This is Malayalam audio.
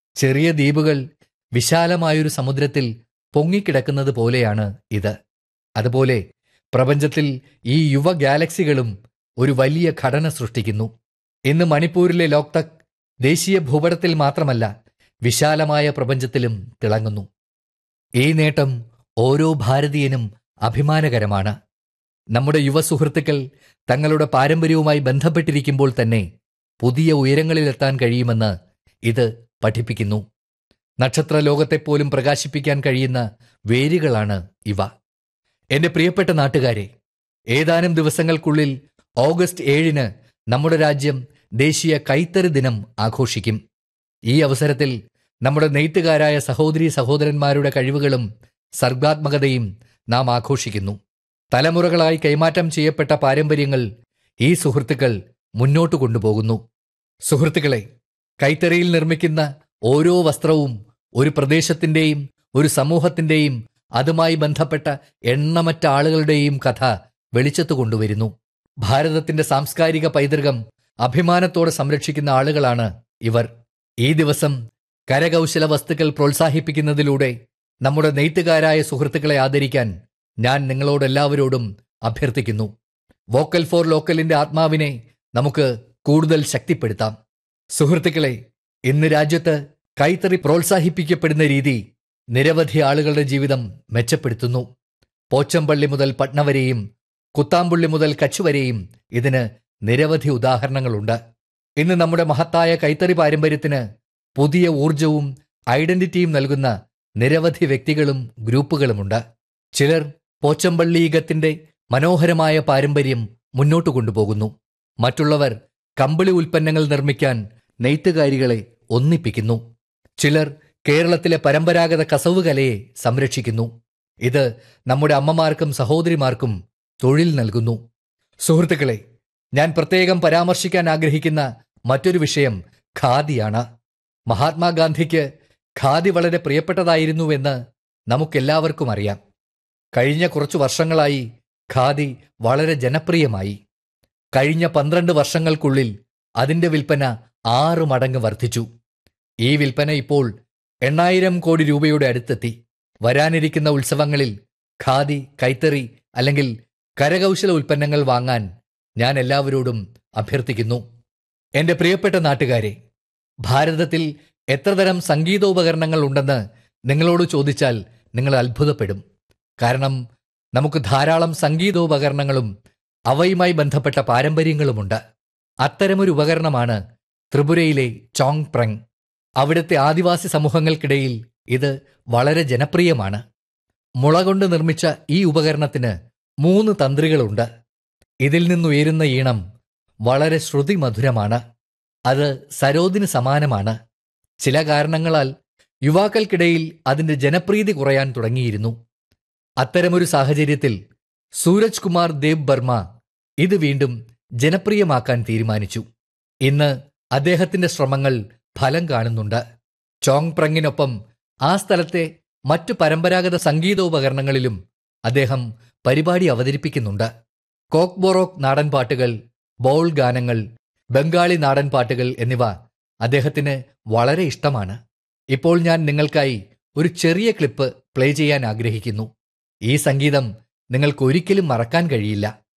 ചെറിയ ദ്വീപുകൾ വിശാലമായൊരു സമുദ്രത്തിൽ പൊങ്ങിക്കിടക്കുന്നത് പോലെയാണ് ഇത് അതുപോലെ പ്രപഞ്ചത്തിൽ ഈ യുവ ഗാലക്സികളും ഒരു വലിയ ഘടന സൃഷ്ടിക്കുന്നു ഇന്ന് മണിപ്പൂരിലെ ലോക്തക് ദേശീയ ഭൂപടത്തിൽ മാത്രമല്ല വിശാലമായ പ്രപഞ്ചത്തിലും തിളങ്ങുന്നു ഈ നേട്ടം ഓരോ ഭാരതീയനും അഭിമാനകരമാണ് നമ്മുടെ യുവ സുഹൃത്തുക്കൾ തങ്ങളുടെ പാരമ്പര്യവുമായി ബന്ധപ്പെട്ടിരിക്കുമ്പോൾ തന്നെ പുതിയ ഉയരങ്ങളിലെത്താൻ കഴിയുമെന്ന് ഇത് പഠിപ്പിക്കുന്നു നക്ഷത്ര ലോകത്തെപ്പോലും പ്രകാശിപ്പിക്കാൻ കഴിയുന്ന വേരുകളാണ് ഇവ എന്റെ പ്രിയപ്പെട്ട നാട്ടുകാരെ ഏതാനും ദിവസങ്ങൾക്കുള്ളിൽ ഓഗസ്റ്റ് ഏഴിന് നമ്മുടെ രാജ്യം ദേശീയ കൈത്തറി ദിനം ആഘോഷിക്കും ഈ അവസരത്തിൽ നമ്മുടെ നെയ്ത്തുകാരായ സഹോദരി സഹോദരന്മാരുടെ കഴിവുകളും സർഗാത്മകതയും നാം ആഘോഷിക്കുന്നു തലമുറകളായി കൈമാറ്റം ചെയ്യപ്പെട്ട പാരമ്പര്യങ്ങൾ ഈ സുഹൃത്തുക്കൾ മുന്നോട്ട് കൊണ്ടുപോകുന്നു സുഹൃത്തുക്കളെ കൈത്തറിയിൽ നിർമ്മിക്കുന്ന ഓരോ വസ്ത്രവും ഒരു പ്രദേശത്തിന്റെയും ഒരു സമൂഹത്തിന്റെയും അതുമായി ബന്ധപ്പെട്ട എണ്ണമറ്റ ആളുകളുടെയും കഥ വെളിച്ചത്ത് കൊണ്ടുവരുന്നു ഭാരതത്തിന്റെ സാംസ്കാരിക പൈതൃകം അഭിമാനത്തോടെ സംരക്ഷിക്കുന്ന ആളുകളാണ് ഇവർ ഈ ദിവസം കരകൗശല വസ്തുക്കൾ പ്രോത്സാഹിപ്പിക്കുന്നതിലൂടെ നമ്മുടെ നെയ്ത്തുകാരായ സുഹൃത്തുക്കളെ ആദരിക്കാൻ ഞാൻ നിങ്ങളോടെല്ലാവരോടും അഭ്യർത്ഥിക്കുന്നു വോക്കൽ ഫോർ ലോക്കലിന്റെ ആത്മാവിനെ നമുക്ക് കൂടുതൽ ശക്തിപ്പെടുത്താം സുഹൃത്തുക്കളെ ഇന്ന് രാജ്യത്ത് കൈത്തറി പ്രോത്സാഹിപ്പിക്കപ്പെടുന്ന രീതി നിരവധി ആളുകളുടെ ജീവിതം മെച്ചപ്പെടുത്തുന്നു പോച്ചമ്പള്ളി മുതൽ പട്ന വരെയും കുത്താമ്പുള്ളി മുതൽ കച്ച് വരെയും ഇതിന് നിരവധി ഉദാഹരണങ്ങളുണ്ട് ഇന്ന് നമ്മുടെ മഹത്തായ കൈത്തറി പാരമ്പര്യത്തിന് പുതിയ ഊർജവും ഐഡന്റിറ്റിയും നൽകുന്ന നിരവധി വ്യക്തികളും ഗ്രൂപ്പുകളുമുണ്ട് ചിലർ പോച്ചമ്പള്ളീകത്തിന്റെ മനോഹരമായ പാരമ്പര്യം മുന്നോട്ട് കൊണ്ടുപോകുന്നു മറ്റുള്ളവർ കമ്പിളി ഉൽപ്പന്നങ്ങൾ നിർമ്മിക്കാൻ നെയ്ത്തുകാരികളെ ഒന്നിപ്പിക്കുന്നു ചിലർ കേരളത്തിലെ പരമ്പരാഗത കസവ് കലയെ സംരക്ഷിക്കുന്നു ഇത് നമ്മുടെ അമ്മമാർക്കും സഹോദരിമാർക്കും തൊഴിൽ നൽകുന്നു സുഹൃത്തുക്കളെ ഞാൻ പ്രത്യേകം പരാമർശിക്കാൻ ആഗ്രഹിക്കുന്ന മറ്റൊരു വിഷയം ഖാദിയാണ് മഹാത്മാഗാന്ധിക്ക് ഖാദി വളരെ പ്രിയപ്പെട്ടതായിരുന്നുവെന്ന് നമുക്കെല്ലാവർക്കും അറിയാം കഴിഞ്ഞ കുറച്ചു വർഷങ്ങളായി ഖാദി വളരെ ജനപ്രിയമായി കഴിഞ്ഞ പന്ത്രണ്ട് വർഷങ്ങൾക്കുള്ളിൽ അതിന്റെ വിൽപ്പന ആറ് മടങ്ങ് വർദ്ധിച്ചു ഈ വിൽപ്പന ഇപ്പോൾ എണ്ണായിരം കോടി രൂപയുടെ അടുത്തെത്തി വരാനിരിക്കുന്ന ഉത്സവങ്ങളിൽ ഖാദി കൈത്തറി അല്ലെങ്കിൽ കരകൗശല ഉൽപ്പന്നങ്ങൾ വാങ്ങാൻ ഞാൻ എല്ലാവരോടും അഭ്യർത്ഥിക്കുന്നു എന്റെ പ്രിയപ്പെട്ട നാട്ടുകാരെ ഭാരതത്തിൽ എത്ര തരം സംഗീതോപകരണങ്ങൾ ഉണ്ടെന്ന് നിങ്ങളോട് ചോദിച്ചാൽ നിങ്ങൾ അത്ഭുതപ്പെടും കാരണം നമുക്ക് ധാരാളം സംഗീതോപകരണങ്ങളും അവയുമായി ബന്ധപ്പെട്ട പാരമ്പര്യങ്ങളുമുണ്ട് അത്തരമൊരു ഉപകരണമാണ് ത്രിപുരയിലെ ചോങ് പ്രങ് അവിടുത്തെ ആദിവാസി സമൂഹങ്ങൾക്കിടയിൽ ഇത് വളരെ ജനപ്രിയമാണ് മുള കൊണ്ട് നിർമ്മിച്ച ഈ ഉപകരണത്തിന് മൂന്ന് തന്ത്രികളുണ്ട് ഇതിൽ നിന്നുയരുന്ന ഈണം വളരെ ശ്രുതിമധുരമാണ് അത് സരോദിന് സമാനമാണ് ചില കാരണങ്ങളാൽ യുവാക്കൾക്കിടയിൽ അതിന്റെ ജനപ്രീതി കുറയാൻ തുടങ്ങിയിരുന്നു അത്തരമൊരു സാഹചര്യത്തിൽ സൂരജ് കുമാർ ദേവ് ബർമ്മ ഇത് വീണ്ടും ജനപ്രിയമാക്കാൻ തീരുമാനിച്ചു ഇന്ന് അദ്ദേഹത്തിന്റെ ശ്രമങ്ങൾ ഫലം കാണുന്നുണ്ട് ചോങ് പ്രങ്ങിനൊപ്പം ആ സ്ഥലത്തെ മറ്റു പരമ്പരാഗത സംഗീതോപകരണങ്ങളിലും അദ്ദേഹം പരിപാടി അവതരിപ്പിക്കുന്നുണ്ട് കോക്ക് ബൊറോക്ക് നാടൻ പാട്ടുകൾ ബൗൾ ഗാനങ്ങൾ ബംഗാളി നാടൻ പാട്ടുകൾ എന്നിവ അദ്ദേഹത്തിന് വളരെ ഇഷ്ടമാണ് ഇപ്പോൾ ഞാൻ നിങ്ങൾക്കായി ഒരു ചെറിയ ക്ലിപ്പ് പ്ലേ ചെയ്യാൻ ആഗ്രഹിക്കുന്നു ഈ സംഗീതം നിങ്ങൾക്ക് ഒരിക്കലും മറക്കാൻ കഴിയില്ല